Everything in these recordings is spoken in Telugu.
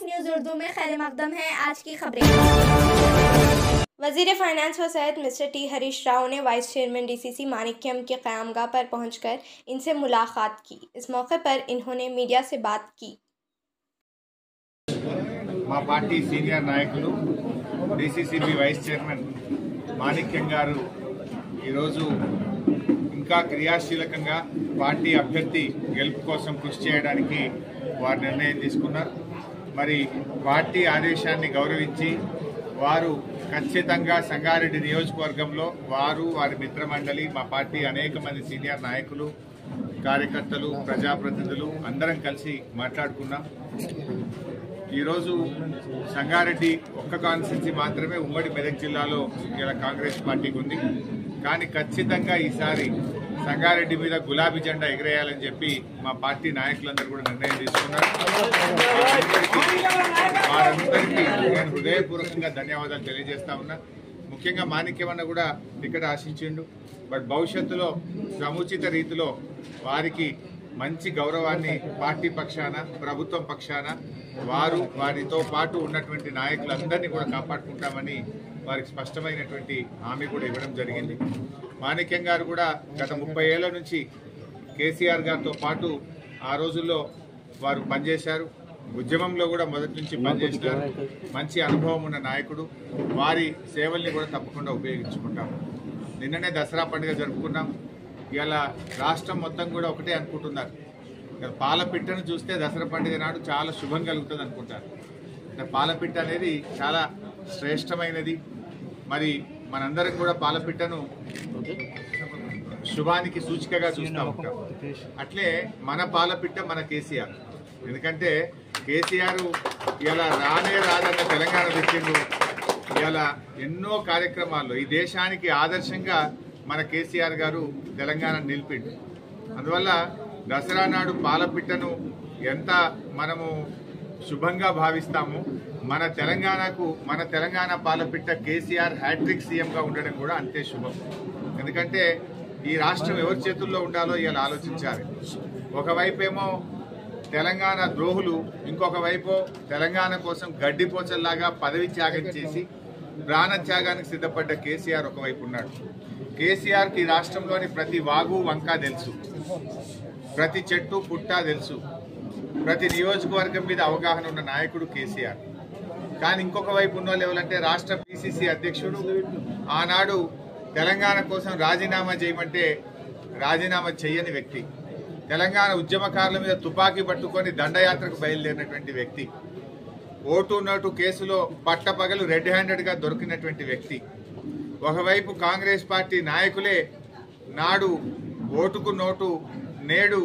न्यूज उर्दू में खैर मकदम है आज की खबरें वजीर फाइनेंस व सैयद मिस्टर टी हरीश राव ने वाइस चेयरमैन डीसीसी मानिक्यम के क़यामगाह पर पहुंचकर इनसे मुलाकात की इस मौके पर इन्होंने मीडिया से बात की మా పార్టీ సీనియర్ నాయకులు డిసిసిబి వైస్ చైర్మన్ మాణిక్యం గారు ఈరోజు ఇంకా క్రియాశీలకంగా పార్టీ అభ్యర్థి గెలుపు కోసం కృషి చేయడానికి వారు నిర్ణయం తీసుకున్నారు మరి పార్టీ ఆదేశాన్ని గౌరవించి వారు ఖచ్చితంగా సంగారెడ్డి నియోజకవర్గంలో వారు వారి మిత్రమండలి మా పార్టీ అనేక మంది సీనియర్ నాయకులు కార్యకర్తలు ప్రజాప్రతినిధులు అందరం కలిసి మాట్లాడుకున్నాం ఈరోజు సంగారెడ్డి ఒక్క కాన్స్టిట్యున్సీ మాత్రమే ఉమ్మడి మెదక్ జిల్లాలో ఇలా కాంగ్రెస్ పార్టీకి ఉంది కానీ ఖచ్చితంగా ఈసారి సంగారెడ్డి మీద గులాబీ జెండా ఎగరేయాలని చెప్పి మా పార్టీ నాయకులందరూ కూడా నిర్ణయం తీసుకున్నారు వారందరికీ- వారందరికీ నేను హృదయపూర్వకంగా ధన్యవాదాలు తెలియజేస్తా ఉన్నా ముఖ్యంగా మాణిక్యమన్న కూడా టికెట్ ఆశించిండు బట్ భవిష్యత్తులో సముచిత రీతిలో వారికి మంచి గౌరవాన్ని పార్టీ పక్షాన ప్రభుత్వం పక్షాన వారు వారితో పాటు ఉన్నటువంటి నాయకులందరినీ కూడా కాపాడుకుంటామని వారికి స్పష్టమైనటువంటి హామీ కూడా ఇవ్వడం జరిగింది మాణిక్యం గారు కూడా గత ముప్పై ఏళ్ల నుంచి కేసీఆర్ గారితో పాటు ఆ రోజుల్లో వారు పనిచేశారు ఉద్యమంలో కూడా మొదటి నుంచి పనిచేసినారు మంచి అనుభవం ఉన్న నాయకుడు వారి సేవల్ని కూడా తప్పకుండా ఉపయోగించుకుంటాము నిన్ననే దసరా పండుగ జరుపుకున్నాం ఇలా రాష్ట్రం మొత్తం కూడా ఒకటే అనుకుంటున్నారు ఇక పాలపిట్టను చూస్తే దసరా పండుగ నాడు చాలా శుభం కలుగుతుంది అనుకుంటారు అంటే పాలపిట్ట అనేది చాలా శ్రేష్టమైనది మరి మనందరం కూడా పాలపిట్టను శుభానికి సూచికగా చూస్తూ ఉంటాం అట్లే మన పాలపిట్ట మన కేసీఆర్ ఎందుకంటే కేసీఆర్ ఇలా రానే రాదన్న తెలంగాణ తెచ్చిండు ఇలా ఎన్నో కార్యక్రమాల్లో ఈ దేశానికి ఆదర్శంగా మన కేసీఆర్ గారు తెలంగాణ నిలిపిండు అందువల్ల దసరా నాడు పాలపిట్టను ఎంత మనము శుభంగా భావిస్తాము మన తెలంగాణకు మన తెలంగాణ పాలపిట్ట కేసీఆర్ హ్యాట్రిక్ సీఎంగా ఉండడం కూడా అంతే శుభం ఎందుకంటే ఈ రాష్ట్రం ఎవరి చేతుల్లో ఉండాలో ఇలా ఆలోచించాలి ఒకవైపేమో తెలంగాణ ద్రోహులు ఇంకొక వైపు తెలంగాణ కోసం గడ్డిపోచల్లాగా పదవి త్యాగం చేసి ప్రాణత్యాగానికి సిద్ధపడ్డ కేసీఆర్ ఒకవైపు ఉన్నాడు కేసీఆర్కి ఈ రాష్ట్రంలోని ప్రతి వాగు వంక తెలుసు ప్రతి చెట్టు పుట్ట తెలుసు ప్రతి నియోజకవర్గం మీద అవగాహన ఉన్న నాయకుడు కేసీఆర్ కానీ ఇంకొక వైపు ఉన్న వాళ్ళు ఎవరంటే రాష్ట్ర పిసిసి అధ్యక్షుడు ఆనాడు తెలంగాణ కోసం రాజీనామా చేయమంటే రాజీనామా చేయని వ్యక్తి తెలంగాణ ఉద్యమకారుల మీద తుపాకీ పట్టుకొని దండయాత్రకు బయలుదేరినటువంటి వ్యక్తి ఓటు నోటు కేసులో పట్టపగలు రెడ్ హ్యాండెడ్ గా దొరికినటువంటి వ్యక్తి ఒకవైపు కాంగ్రెస్ పార్టీ నాయకులే నాడు ఓటుకు నోటు నేడు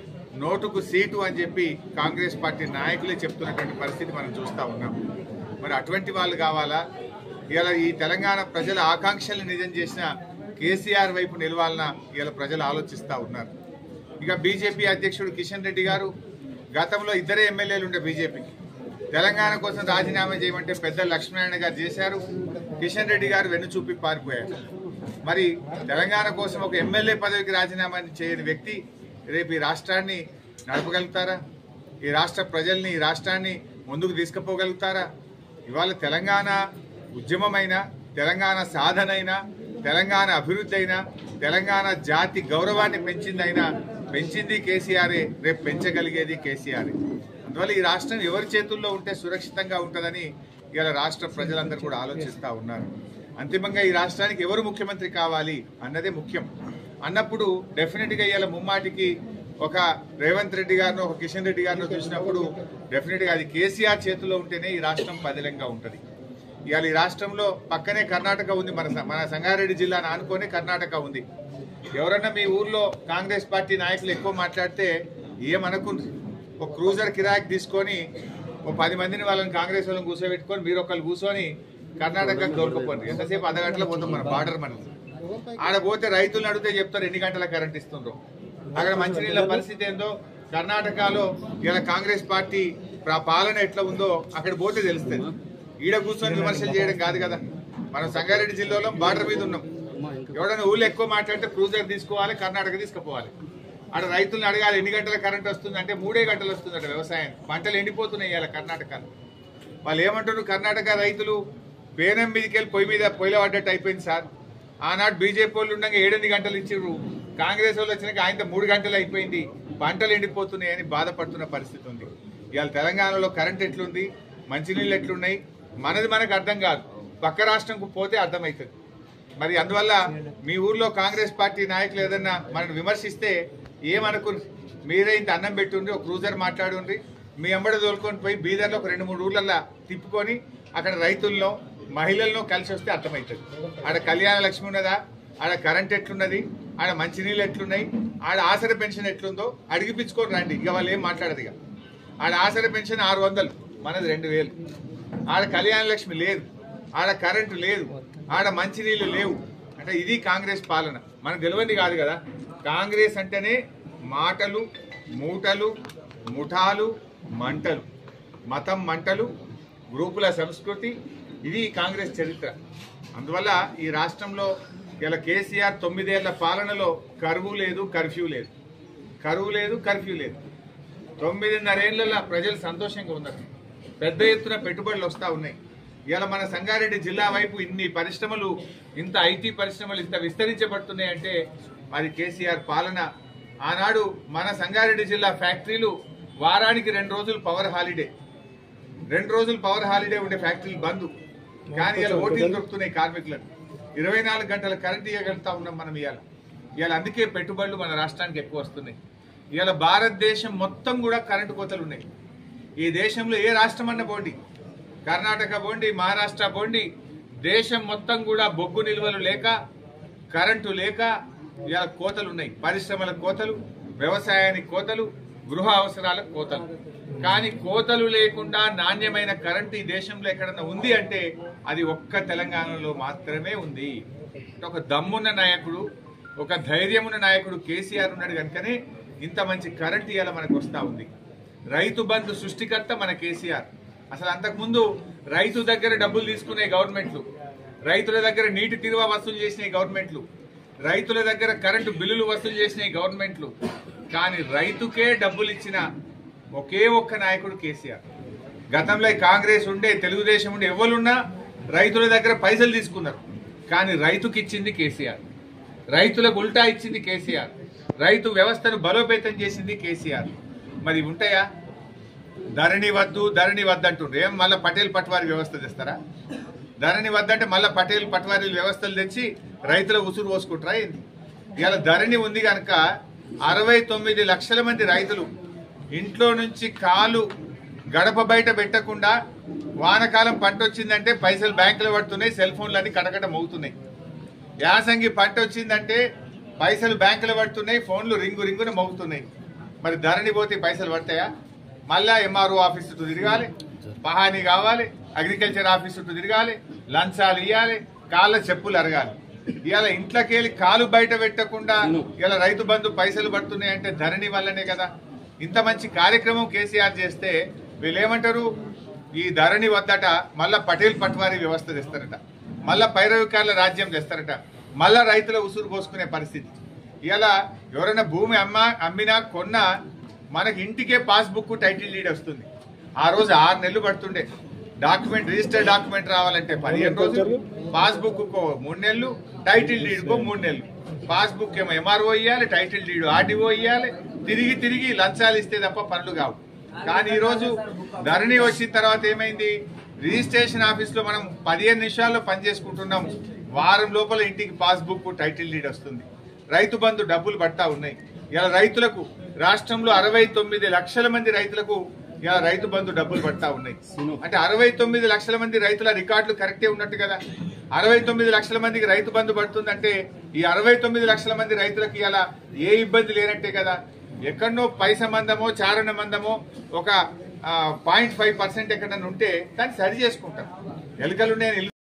నోటుకు సీటు అని చెప్పి కాంగ్రెస్ పార్టీ నాయకులే చెప్తున్నటువంటి పరిస్థితి మనం చూస్తా ఉన్నాం మరి అటువంటి వాళ్ళు కావాలా ఇలా ఈ తెలంగాణ ప్రజల ఆకాంక్షల్ని నిజం చేసిన కేసీఆర్ వైపు నిలవాలన్న ఇలా ప్రజలు ఆలోచిస్తా ఉన్నారు ఇక బీజేపీ అధ్యక్షుడు కిషన్ రెడ్డి గారు గతంలో ఇద్దరే ఎమ్మెల్యేలు ఉండే బీజేపీకి తెలంగాణ కోసం రాజీనామా చేయమంటే పెద్ద లక్ష్మీనారాయణ గారు చేశారు కిషన్ రెడ్డి గారు వెన్ను చూపి పారిపోయారు మరి తెలంగాణ కోసం ఒక ఎమ్మెల్యే పదవికి రాజీనామా చేయని వ్యక్తి రేపు ఈ రాష్ట్రాన్ని నడపగలుగుతారా ఈ రాష్ట్ర ప్రజల్ని ఈ రాష్ట్రాన్ని ముందుకు తీసుకుపోగలుగుతారా ఇవాళ తెలంగాణ ఉద్యమమైన తెలంగాణ సాధనైనా తెలంగాణ అభివృద్ధి అయినా తెలంగాణ జాతి గౌరవాన్ని పెంచిందైనా పెంచింది కేసీఆరే రేపు పెంచగలిగేది కేసీఆరే అందువల్ల ఈ రాష్ట్రం ఎవరి చేతుల్లో ఉంటే సురక్షితంగా ఉంటుందని ఇలా రాష్ట్ర ప్రజలందరూ కూడా ఆలోచిస్తూ ఉన్నారు అంతిమంగా ఈ రాష్ట్రానికి ఎవరు ముఖ్యమంత్రి కావాలి అన్నదే ముఖ్యం అన్నప్పుడు డెఫినెట్ గా ఇవాళ ముమ్మాటికి ఒక రేవంత్ రెడ్డి గారినో ఒక కిషన్ రెడ్డి గారినో చూసినప్పుడు డెఫినెట్ గా అది కేసీఆర్ చేతిలో ఉంటేనే ఈ రాష్ట్రం పదిలంగా ఉంటది ఇవాళ ఈ రాష్ట్రంలో పక్కనే కర్ణాటక ఉంది మన స- మన సంగారెడ్డి జిల్లాను ఆనుకొని కర్ణాటక ఉంది ఎవరన్నా మీ ఊర్లో కాంగ్రెస్ పార్టీ నాయకులు ఎక్కువ మాట్లాడితే ఏమనుకుంది ఒక క్రూజర్ కిరాయికి తీసుకొని ఓ పది మందిని వాళ్ళని కాంగ్రెస్ వాళ్ళని కూర్చోబెట్టుకొని మీరు ఒకళ్ళు కూర్చొని కర్ణాటకకు దొరకపోండి ఎంతసేపు అర్ధ గంటలో పోతాం మన బార్డర్ మనది ఆడ పోతే రైతులను అడిగితే చెప్తారు ఎన్ని గంటల కరెంట్ ఇస్తుండ్రో అక్కడ మంచినీళ్ళ పరిస్థితి ఏందో కర్ణాటకలో ఇలా కాంగ్రెస్ పార్టీ ప్ర- పాలన ఎట్లా ఉందో అక్కడ పోతే తెలుస్తుంది ఈడ కూర్చొని విమర్శలు చేయడం కాదు కదా మనం సంగారెడ్డి జిల్లాలో బార్డర్ మీద ఉన్నాం ఎవడైనా ఊళ్ళో ఎక్కువ మాట్లాడితే క్రూజర్ తీసుకోవాలి కర్ణాటక తీసుకుపోవాలి ఆడ రైతులను అడగాలి ఎన్ని గంటల కరెంట్ వస్తుంది అంటే మూడే గంటలు వస్తుందట వ్యవసాయం పంటలు ఎండిపోతున్నాయి ఇవాళ కర్ణాటకలో వాళ్ళు ఏమంటారు కర్ణాటక రైతులు పేనం మీదకి వెళ్ళి పొయ్యి మీద పొయ్యిలో పడ్డట్టు అయిపోయింది సార్ ఆనాడు బీజేపీ వాళ్ళు ఉండగా ఏడెనిమిది గంటలు ఇచ్చిర్రు కాంగ్రెస్ వాళ్ళు వచ్చినాక ఆయన మూడు గంటలు అయిపోయింది పంటలు ఎండిపోతున్నాయని బాధపడుతున్న పరిస్థితి ఉంది ఇవాళ తెలంగాణలో కరెంట్ ఎట్లుంది మంచినీళ్ళు ఎట్లున్నాయి మనది మనకు అర్థం కాదు పక్క రాష్ట్రంకు పోతే అర్థమవుతుంది మరి అందువల్ల మీ ఊర్లో కాంగ్రెస్ పార్టీ నాయకులు ఏదన్నా మనల్ని విమర్శిస్తే ఏమనుకు మీరే ఇంత అన్నం పెట్టుండ్రి ఒక క్రూజర్ మాట్లాడుండ్రి మీ ఎంబడి తోలుకొని పోయి బీదర్లో ఒక రెండు మూడు ఊర్లల్లో తిప్పుకొని అక్కడ రైతుల్లో మహిళలను కలిసి వస్తే అర్థమవుతుంది ఆడ కళ్యాణ లక్ష్మి ఉన్నదా ఆడ కరెంట్ ఎట్లున్నది ఆడ మంచినీళ్ళు ఎట్లున్నాయి ఆడ ఆసర పెన్షన్ ఎట్లుందో అడిగిపించుకొని రండి ఇక వాళ్ళు ఏం మాట్లాడదు ఇక ఆడ ఆసర పెన్షన్ ఆరు వందలు మనది రెండు వేలు ఆడ కళ్యాణ లక్ష్మి లేదు ఆడ కరెంటు లేదు ఆడ మంచినీళ్ళు లేవు అంటే ఇది కాంగ్రెస్ పాలన మనకు తెలియంది కాదు కదా కాంగ్రెస్ అంటేనే మాటలు మూటలు ముఠాలు మంటలు మతం మంటలు గ్రూపుల సంస్కృతి ఇది కాంగ్రెస్ చరిత్ర అందువల్ల ఈ రాష్ట్రంలో ఇలా కేసీఆర్ తొమ్మిదేళ్ల పాలనలో కరువు లేదు కర్ఫ్యూ లేదు కరువు లేదు కర్ఫ్యూ లేదు తొమ్మిదిన్నరేళ్లలో ప్రజలు సంతోషంగా ఉన్నారు పెద్ద ఎత్తున పెట్టుబడులు వస్తూ ఉన్నాయి ఇవాళ మన సంగారెడ్డి జిల్లా వైపు ఇన్ని పరిశ్రమలు ఇంత ఐటీ పరిశ్రమలు ఇంత విస్తరించబడుతున్నాయి అంటే అది కేసీఆర్ పాలన ఆనాడు మన సంగారెడ్డి జిల్లా ఫ్యాక్టరీలు వారానికి రెండు రోజులు పవర్ హాలిడే రెండు రోజులు పవర్ హాలిడే ఉండే ఫ్యాక్టరీలు బంద్ కానీ ఇలా ఓటీలు దొరుకుతున్నాయి కార్మికులకు ఇరవై నాలుగు గంటల కరెంట్ ఇవ్వగలుగుతా ఉన్నాం మనం ఇవాళ ఇవాళ అందుకే పెట్టుబడులు మన రాష్ట్రానికి ఎక్కువ వస్తున్నాయి ఇవాళ భారతదేశం మొత్తం కూడా కరెంటు కోతలు ఉన్నాయి ఈ దేశంలో ఏ రాష్ట్రం అన్న పోండి కర్ణాటక పోండి మహారాష్ట్ర పోండి దేశం మొత్తం కూడా బొగ్గు నిల్వలు లేక కరెంటు లేక ఇవాళ కోతలు ఉన్నాయి పరిశ్రమల కోతలు వ్యవసాయానికి కోతలు గృహ అవసరాలకు కోతలు కానీ కోతలు లేకుండా నాణ్యమైన కరెంటు ఈ దేశంలో ఎక్కడన్నా ఉంది అంటే అది ఒక్క తెలంగాణలో మాత్రమే ఉంది ఒక దమ్మున్న నాయకుడు ఒక ధైర్యమున్న నాయకుడు కేసీఆర్ ఉన్నాడు కనుకనే ఇంత మంచి కరెంట్ ఇవాళ మనకు వస్తా ఉంది రైతు బంధు సృష్టికర్త మన కేసీఆర్ అసలు అంతకుముందు రైతు దగ్గర డబ్బులు తీసుకునే గవర్నమెంట్లు రైతుల దగ్గర నీటి తిరువ వసూలు చేసిన గవర్నమెంట్లు రైతుల దగ్గర కరెంటు బిల్లులు వసూలు చేసిన గవర్నమెంట్లు కానీ రైతుకే డబ్బులు ఇచ్చిన ఒకే ఒక్క నాయకుడు కేసీఆర్ గతంలో కాంగ్రెస్ ఉండే తెలుగుదేశం ఉండే ఎవరున్నా రైతుల దగ్గర పైసలు తీసుకున్నారు కానీ రైతుకి ఇచ్చింది కేసీఆర్ రైతులకు ఉల్టా ఇచ్చింది కేసీఆర్ రైతు వ్యవస్థను బలోపేతం చేసింది కేసీఆర్ మరి ఉంటాయా ధరణి వద్దు ధరణి వద్దు అంటుండ్రు ఏం మళ్ళీ పటేల్ పట్వారి వ్యవస్థ తెస్తారా ధరణి వద్దంటే మళ్ళీ పటేల్ పట్వారీ వ్యవస్థలు తెచ్చి రైతుల ఉసురు పోసుకుంటారా ఏంది ఇవాళ ధరణి ఉంది కనుక అరవై తొమ్మిది లక్షల మంది రైతులు ఇంట్లో నుంచి కాలు గడప బయట పెట్టకుండా వానకాలం పంట వచ్చిందంటే పైసలు బ్యాంకులో పడుతున్నాయి సెల్ ఫోన్లు అన్ని కటకట మోగుతున్నాయి యాసంగి పంట వచ్చిందంటే పైసలు బ్యాంకులో పడుతున్నాయి ఫోన్లు రింగు రింగున మోగుతున్నాయి మరి ధరణి పోతే పైసలు పడతాయా మళ్ళా ఎంఆర్ఓ ఆఫీస్ చుట్టూ తిరగాలి పహానీ కావాలి అగ్రికల్చర్ ఆఫీస్ చుట్టూ తిరగాలి లంచాలు ఇవ్వాలి కాళ్ళ చెప్పులు అరగాలి ఇవాళ ఇంట్లోకి వెళ్ళి కాలు బయట పెట్టకుండా ఇలా రైతు బంధు పైసలు పడుతున్నాయి అంటే ధరణి వల్లనే కదా ఇంత మంచి కార్యక్రమం కేసీఆర్ చేస్తే వీళ్ళు ఏమంటారు ఈ ధరణి వద్దట మళ్ళా పటేల్ పట్వారీ వ్యవస్థ తెస్తారట మళ్ళా పైరవికారుల రాజ్యం తెస్తారట మళ్ళా రైతుల ఉసురు పోసుకునే పరిస్థితి ఇలా ఎవరైనా భూమి అమ్మ అమ్మినా కొన్నా మనకి ఇంటికే పాస్బుక్ టైటిల్ డీడ్ వస్తుంది ఆ రోజు ఆరు నెలలు పడుతుండే డాక్యుమెంట్ రిజిస్టర్ డాక్యుమెంట్ రావాలంటే పదిహేను రోజులు పాస్బుక్ కో మూడు నెలలు టైటిల్ డీడ్ కో మూడు నెలలు పాస్బుక్ ఏమో ఎంఆర్ఓ ఇవ్వాలి టైటిల్ డీడ్ ఆర్డీఓ ఇవ్వాలి తిరిగి తిరిగి లంచాలు ఇస్తే తప్ప పనులు కావు కానీ ఈ రోజు ధరణి వచ్చిన తర్వాత ఏమైంది రిజిస్ట్రేషన్ ఆఫీస్ లో మనం పదిహేను నిమిషాల్లో పని చేసుకుంటున్నాం వారం లోపల ఇంటికి పాస్బుక్ టైటిల్ డీడ్ వస్తుంది రైతు బంధు డబ్బులు పట్టా ఉన్నాయి ఇలా రైతులకు రాష్ట్రంలో అరవై తొమ్మిది లక్షల మంది రైతులకు ఇలా రైతు బంధు డబ్బులు పడతా ఉన్నాయి అంటే అరవై తొమ్మిది లక్షల మంది రైతుల రికార్డులు కరెక్టే ఉన్నట్టు కదా అరవై తొమ్మిది లక్షల మందికి రైతు బంధు పడుతుందంటే ఈ అరవై తొమ్మిది లక్షల మంది రైతులకు ఇలా ఏ ఇబ్బంది లేనట్టే కదా ఎక్కడనో పైస మందమో చారణ మందమో ఒక పాయింట్ ఫైవ్ పర్సెంట్ ఎక్కడన్నా ఉంటే దాన్ని సరి చేసుకుంటారు ఎలుకలు నేను